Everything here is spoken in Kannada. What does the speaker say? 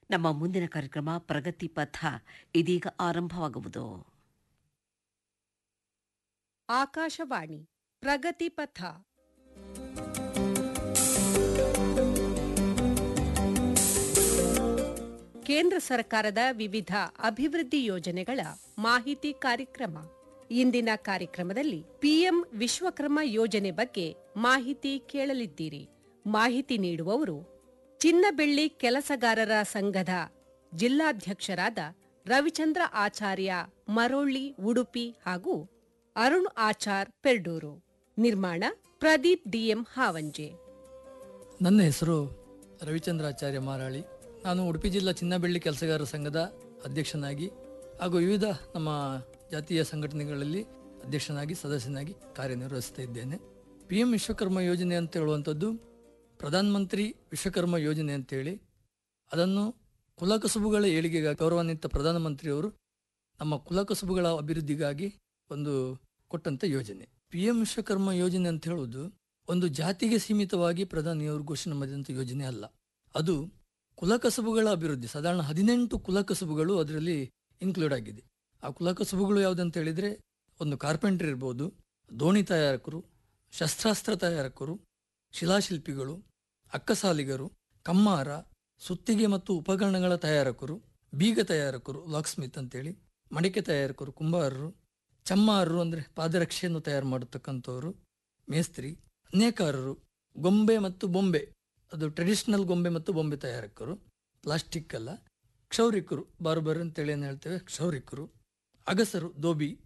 ನಮ್ಮ ಮುಂದಿನ ಕಾರ್ಯಕ್ರಮ ಪ್ರಗತಿ ಪಥ ಇದೀಗ ಆರಂಭವಾಗುವುದು ಆಕಾಶವಾಣಿ ಪ್ರಗತಿ ಪಥ ಕೇಂದ್ರ ಸರ್ಕಾರದ ವಿವಿಧ ಅಭಿವೃದ್ಧಿ ಯೋಜನೆಗಳ ಮಾಹಿತಿ ಕಾರ್ಯಕ್ರಮ ಇಂದಿನ ಕಾರ್ಯಕ್ರಮದಲ್ಲಿ ಪಿಎಂ ವಿಶ್ವಕರ್ಮ ಯೋಜನೆ ಬಗ್ಗೆ ಮಾಹಿತಿ ಕೇಳಲಿದ್ದೀರಿ ಮಾಹಿತಿ ನೀಡುವವರು ಚಿನ್ನಬೆಳ್ಳಿ ಕೆಲಸಗಾರರ ಸಂಘದ ಜಿಲ್ಲಾಧ್ಯಕ್ಷರಾದ ರವಿಚಂದ್ರ ಆಚಾರ್ಯ ಮರೋಳ್ಳಿ ಉಡುಪಿ ಹಾಗೂ ಅರುಣ್ ಆಚಾರ್ ಪೆರ್ಡೂರು ನಿರ್ಮಾಣ ಪ್ರದೀಪ್ ಡಿಎಂ ಹಾವಂಜೆ ನನ್ನ ಹೆಸರು ರವಿಚಂದ್ರಾಚಾರ್ಯ ಮಾರಾಳಿ ನಾನು ಉಡುಪಿ ಜಿಲ್ಲಾ ಚಿನ್ನಬೆಳ್ಳಿ ಕೆಲಸಗಾರರ ಸಂಘದ ಅಧ್ಯಕ್ಷನಾಗಿ ಹಾಗೂ ವಿವಿಧ ನಮ್ಮ ಜಾತೀಯ ಸಂಘಟನೆಗಳಲ್ಲಿ ಅಧ್ಯಕ್ಷನಾಗಿ ಸದಸ್ಯನಾಗಿ ಕಾರ್ಯನಿರ್ವಹಿಸ್ತಾ ಇದ್ದೇನೆ ಪಿ ಎಂ ವಿಶ್ವಕರ್ಮ ಯೋಜನೆ ಅಂತ ಹೇಳುವಂಥದ್ದು ಪ್ರಧಾನ ಮಂತ್ರಿ ವಿಶ್ವಕರ್ಮ ಯೋಜನೆ ಅಂತೇಳಿ ಅದನ್ನು ಕುಲಕಸುಬುಗಳ ಏಳಿಗೆಗೆ ಗೌರವಾನ್ವಿತ ಪ್ರಧಾನಮಂತ್ರಿಯವರು ನಮ್ಮ ಕುಲಕಸುಬುಗಳ ಅಭಿವೃದ್ಧಿಗಾಗಿ ಒಂದು ಕೊಟ್ಟಂತ ಯೋಜನೆ ಪಿ ಎಂ ವಿಶ್ವಕರ್ಮ ಯೋಜನೆ ಅಂತ ಹೇಳುವುದು ಒಂದು ಜಾತಿಗೆ ಸೀಮಿತವಾಗಿ ಪ್ರಧಾನಿಯವರು ಘೋಷಣೆ ಮಾಡಿದಂಥ ಯೋಜನೆ ಅಲ್ಲ ಅದು ಕುಲಕಸಬುಗಳ ಅಭಿವೃದ್ಧಿ ಸಾಧಾರಣ ಹದಿನೆಂಟು ಕುಲಕಸಬುಗಳು ಅದರಲ್ಲಿ ಇನ್ಕ್ಲೂಡ್ ಆಗಿದೆ ಆ ಕುಲಕಸಬುಗಳು ಯಾವುದಂತ ಹೇಳಿದ್ರೆ ಒಂದು ಕಾರ್ಪೆಂಟರ್ ಇರ್ಬೋದು ದೋಣಿ ತಯಾರಕರು ಶಸ್ತ್ರಾಸ್ತ್ರ ತಯಾರಕರು ಶಿಲಾಶಿಲ್ಪಿಗಳು ಅಕ್ಕಸಾಲಿಗರು ಕಮ್ಮಾರ ಸುತ್ತಿಗೆ ಮತ್ತು ಉಪಕರಣಗಳ ತಯಾರಕರು ಬೀಗ ತಯಾರಕರು ಲಾಕ್ಸ್ಮಿತ್ ಅಂತೇಳಿ ಮಡಿಕೆ ತಯಾರಕರು ಕುಂಬಾರರು ಚಮ್ಮಾರರು ಅಂದರೆ ಪಾದರಕ್ಷೆಯನ್ನು ತಯಾರು ಮಾಡತಕ್ಕಂಥವ್ರು ಮೇಸ್ತ್ರಿ ನೇಕಾರರು ಗೊಂಬೆ ಮತ್ತು ಬೊಂಬೆ ಅದು ಟ್ರೆಡಿಷನಲ್ ಗೊಂಬೆ ಮತ್ತು ಬೊಂಬೆ ತಯಾರಕರು ಪ್ಲಾಸ್ಟಿಕ್ ಅಲ್ಲ ಕ್ಷೌರಿಕರು ಬಾರ್ಬರ್ ಅಂತೇಳಿ ಏನು ಹೇಳ್ತೇವೆ ಕ್ಷೌರಿಕರು ಅಗಸರು ದೋಬಿ